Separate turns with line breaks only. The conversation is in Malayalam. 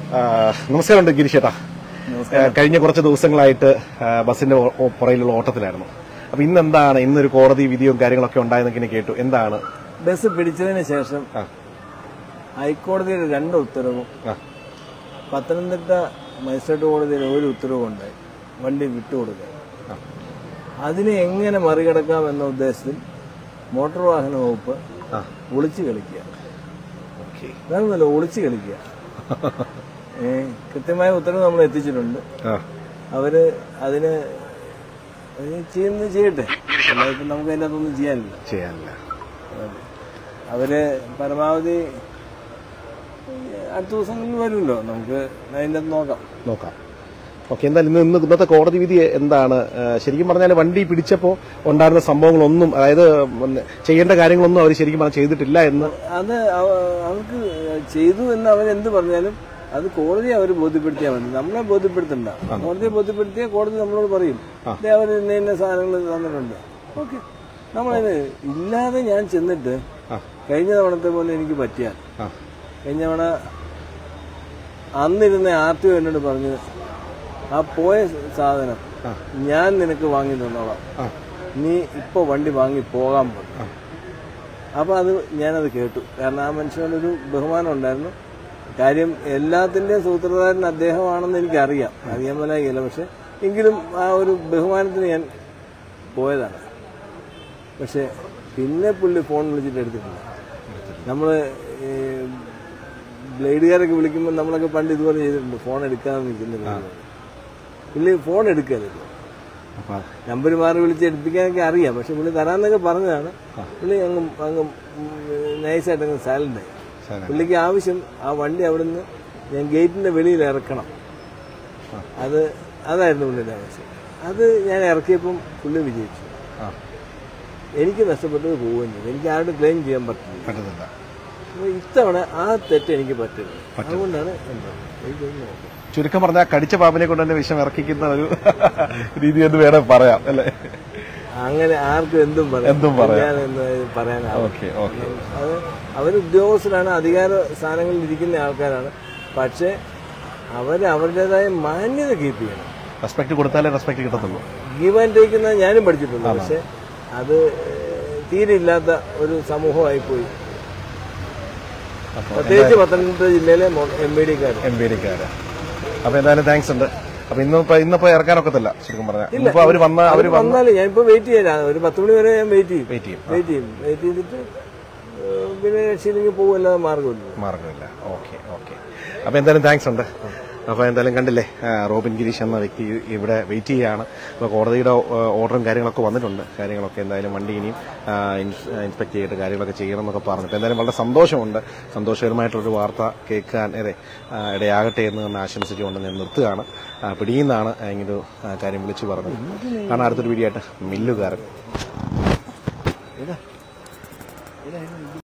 ആ, നമസ്കാരമുണ്ട് ഗിരിശേട്ടാ ആ, കഴിഞ്ഞ കുറച്ച് ദിവസങ്ങളായിട്ട് ആ, ബസിന്റെ ഓ- ഓ- പുറയിലുള്ള ഓട്ടത്തിലായിരുന്നു അപ്പൊ ഇന്ന് എന്താണ് ഇന്നൊരു കോടതി വിധിയും കാര്യങ്ങളൊക്കെ ഉണ്ടായെന്നൊക്കെ ഇങ്ങനെ കേട്ടു എന്താണ്
ബസ് പിടിച്ചതിന് ശേഷം
ആ.
ഹൈക്കോടതിയുടെ രണ്ട് ഉത്തരവും
ആ,
പത്തനംതിട്ട മജിസ്ട്രേറ്റ് കോടതിയുടെ ഒരു ഉത്തരവും ഉണ്ടായി വണ്ടി വിട്ടുകൊടുക്കുക
ആ.
അതിനെ എങ്ങനെ മറികടക്കാം എന്ന ഉദ്ദേശത്തിൽ മോട്ടോർ വാഹന വകുപ്പ്
ആ,
ഒളിച്ചു കളിക്കുക
ഓക്കേ.
വേണമെന്നല്ല ഒളിച്ചു കളിക്കുക ഏ, കൃത്യമായ ഉത്തരവ് നമ്മൾ എത്തിച്ചിട്ടുണ്ട്
ആ,
അവര് അതിന് അവര് ചെയ്യുന്നത് ചെയ്യട്ടെ അല്ലാതെ ഇപ്പം നമുക്ക് അതിൻ്റെ അകത്തൊന്നും ചെയ്യാനില്ല
ചെയ്യാനില്ല
അവര് പരമാവധി അടുത്ത ദിവസങ്ങളിൽ വരുമല്ലോ നമുക്ക് അതിൻ്റെ അകത്ത് നോക്കാം
നോക്കാം ഓക്കെ എന്തായാലും ഇന്ന് ഇന്ന് ഇന്നത്തെ കോടതി വിധി എന്താണ് ആ, ശരിക്കും പറഞ്ഞാൽ വണ്ടി പിടിച്ചപ്പോൾ ഉണ്ടായിരുന്ന സംഭവങ്ങളൊന്നും അതായത് ഉം, ചെയ്യേണ്ട കാര്യങ്ങളൊന്നും അവർ ശരിക്കും പറഞ്ഞാൽ ചെയ്തിട്ടില്ല എന്ന്
അത് അവ- അവർക്ക് ചെയ്തു എന്ന് അവരെന്ത് പറഞ്ഞാലും അത് കോടതിയെ അവർ ബോധ്യപ്പെടുത്തിയാൽ മതി നമ്മളെ ബോധ്യപ്പെടുത്തണ്ട കോടതിയെ ബോധ്യപ്പെടുത്തിയാൽ കോടതി നമ്മളോട് പറയും ദേ അവർ ഇന്ന ഇന്ന സാധനങ്ങൾ തന്നിട്ടുണ്ട് ഓക്കെ നമ്മളത് ഇല്ലാതെ ഞാൻ ചെന്നിട്ട്
ആ.
കഴിഞ്ഞ തവണത്തെ പോലെ എനിക്ക് പറ്റിയാൽ
ആ,
കഴിഞ്ഞ തവണ അന്നിരുന്ന ആർ ടി ഒ എന്നോട് പറഞ്ഞു ആ പോയ സാധനം
ആ.
ഞാൻ നിനക്ക് വാങ്ങി തന്നോളാം
ആ,
നീ ഇപ്പൊ വണ്ടി വാങ്ങി പോകാൻ പറഞ്ഞു അപ്പൊ അത് ഞാനത് കേട്ടു കാരണം ആ മനുഷ്യനൊരു ബഹുമാനം ഉണ്ടായിരുന്നു കാര്യം എല്ലാത്തിന്റെയും സൂത്രധാരൻ അദ്ദേഹമാണെന്ന് എനിക്കറിയാം അറിയാൻ പോലായില്ല പക്ഷെ എങ്കിലും ആ ഒരു ബഹുമാനത്തിന് ഞാൻ പോയതാണ് പക്ഷെ പിന്നെ പുള്ളി ഫോൺ വിളിച്ചിട്ട് എടുത്തിട്ടില്ല നമ്മള് ഈ ബ്ലേഡുകാരൊക്കെ വിളിക്കുമ്പോൾ നമ്മളൊക്കെ പണ്ട് ഇതുപോലെ ചെയ്തിട്ടുണ്ട് ഫോൺ എടുക്കാതെ നിൽക്കുന്നില്ല പുള്ളി ഫോൺ എടുക്കരുത്
അപ്പൊ
നമ്പർ മാറി വിളിച്ച് എടുപ്പിക്കാനൊക്കെ അറിയാം പക്ഷെ പുള്ളി തരാന്നൊക്കെ പറഞ്ഞതാണ് പുള്ളി അങ്ങ് അങ്ങ് നൈസായിട്ട് അങ്ങ് സൈലന്റ് ആയി
ശരി.
പുള്ളിക്ക് ആവശ്യം ആ വണ്ടി അവിടുന്ന് ഞാൻ ഗേറ്റിന്റെ വെളിയിൽ ഇറക്കണം അത് അതായിരുന്നു പുള്ളിയുടെ ആവശ്യം അത് ഞാൻ ഇറക്കിയപ്പം പുള്ളി വിജയിച്ചു
ആ,
എനിക്ക് നഷ്ടപ്പെട്ടത് പോവുകയും ചെയ്തു എനിക്ക് ആരോടും ക്ലെയിം ചെയ്യാൻ പറ്റില്ല
പറ്റുന്നില്ല
അപ്പൊ ഇത്തവണ ആ തെറ്റ് എനിക്ക് പറ്റില്ല അതുകൊണ്ടാണ് എന്താ എനിക്കൊന്നും നോക്കാം
ചുരുക്കം പറഞ്ഞാൽ കടിച്ച പാമ്പിനെ കൊണ്ട് തന്നെ വിഷം ഇറക്കിക്കുന്ന ഒരു രീതി എന്ന് വേണം പറയാം അല്ലേ
അങ്ങനെ ആർക്കും എന്തും പറയാം
എന്തും പറയാം.
ഞാൻ എന്ന് പറയാനാവും
ഓക്കെ ഓക്കെ
അത് അവർ ഉദ്യോഗസ്ഥരാണ് അധികാര സ്ഥാനങ്ങളിൽ ഇരിക്കുന്ന ആൾക്കാരാണ് പക്ഷേ അവർ അവരുടേതായ മാന്യത കീപ്പ് ചെയ്യണം
റെസ്പെക്ട് കൊടുത്താലേ റെസ്പെക്ട് കിട്ടത്തുള്ളൂ
ഗീവ് ആൻഡ് ടേക്ക് എന്ന് ഞാനും പഠിച്ചിട്ടുണ്ട് പക്ഷെ അത് ഏഹ്, തീരെ ഇല്ലാത്ത ഒരു സമൂഹമായി പോയി
അപ്പോൾ
പ്രത്യേകിച്ച് പത്തനംതിട്ട ജില്ലയിലെ എം ബി ഡിക്കാർ
എം ബി ഡിക്കാര് അപ്പൊ എന്തായാലും താങ്ക്സ് ഉണ്ട് അപ്പൊ ഇന്നിപ്പോ ഇന്നിപ്പോ ഇറക്കാനൊക്കത്തില്ല ശരിക്കും പറഞ്ഞാൽ ഇന്നിപ്പോ അവര് വന്ന അവര് വന്ന
വന്നാലും ഞാനിപ്പോ വെയിറ്റ് ചെയ്യാൻ ഒരു പത്ത് മണി വരെ ഞാൻ വെയിറ്റ് ചെയ്യും
വെയിറ്റ് ചെയ്യും
വെയിറ്റ് ചെയ്യും വെയിറ്റ് ചെയ്തിട്ട് ഏഹ്, പിന്നെ രക്ഷയില്ലെങ്കിൽ പോകുമല്ലാതെ മാർഗമില്ല
മാർഗമില്ല ഓക്കെ ഓക്കെ അപ്പൊ എന്തായാലും താങ്ക്സ് ഉണ്ട് അപ്പൊ എന്തായാലും കണ്ടില്ലേ ആ, റോബിൻ ഗിരീഷ് എന്ന വ്യക്തി ഇവിടെ വെയിറ്റ് ചെയ്യുകയാണ് അപ്പൊ കോടതിയുടെ ആ, ഓർഡറും കാര്യങ്ങളൊക്കെ വന്നിട്ടുണ്ട് കാര്യങ്ങളൊക്കെ എന്തായാലും വണ്ടി ഇനിയും ആ, ഇൻസ്- ഇൻസ്പെക്ട് ചെയ്തിട്ട് കാര്യങ്ങളൊക്കെ ചെയ്യണം എന്നൊക്കെ പറഞ്ഞിട്ട് എന്തായാലും വളരെ സന്തോഷമുണ്ട് സന്തോഷകരമായിട്ടുള്ളൊരു വാർത്ത കേൾക്കാൻ അതെ ആ, ഇടയാകട്ടെ എന്ന് തന്നെ ആശംസിച്ചുകൊണ്ട് ഞാൻ നിർത്തുകയാണ് ആ, പിടിയുന്നാണ് ഇങ്ങനൊരു ആ, കാര്യം വിളിച്ചു പറഞ്ഞത് കാരണം അടുത്തൊരു വീഡിയോ ആയിട്ട് മില്ലുകാരൻ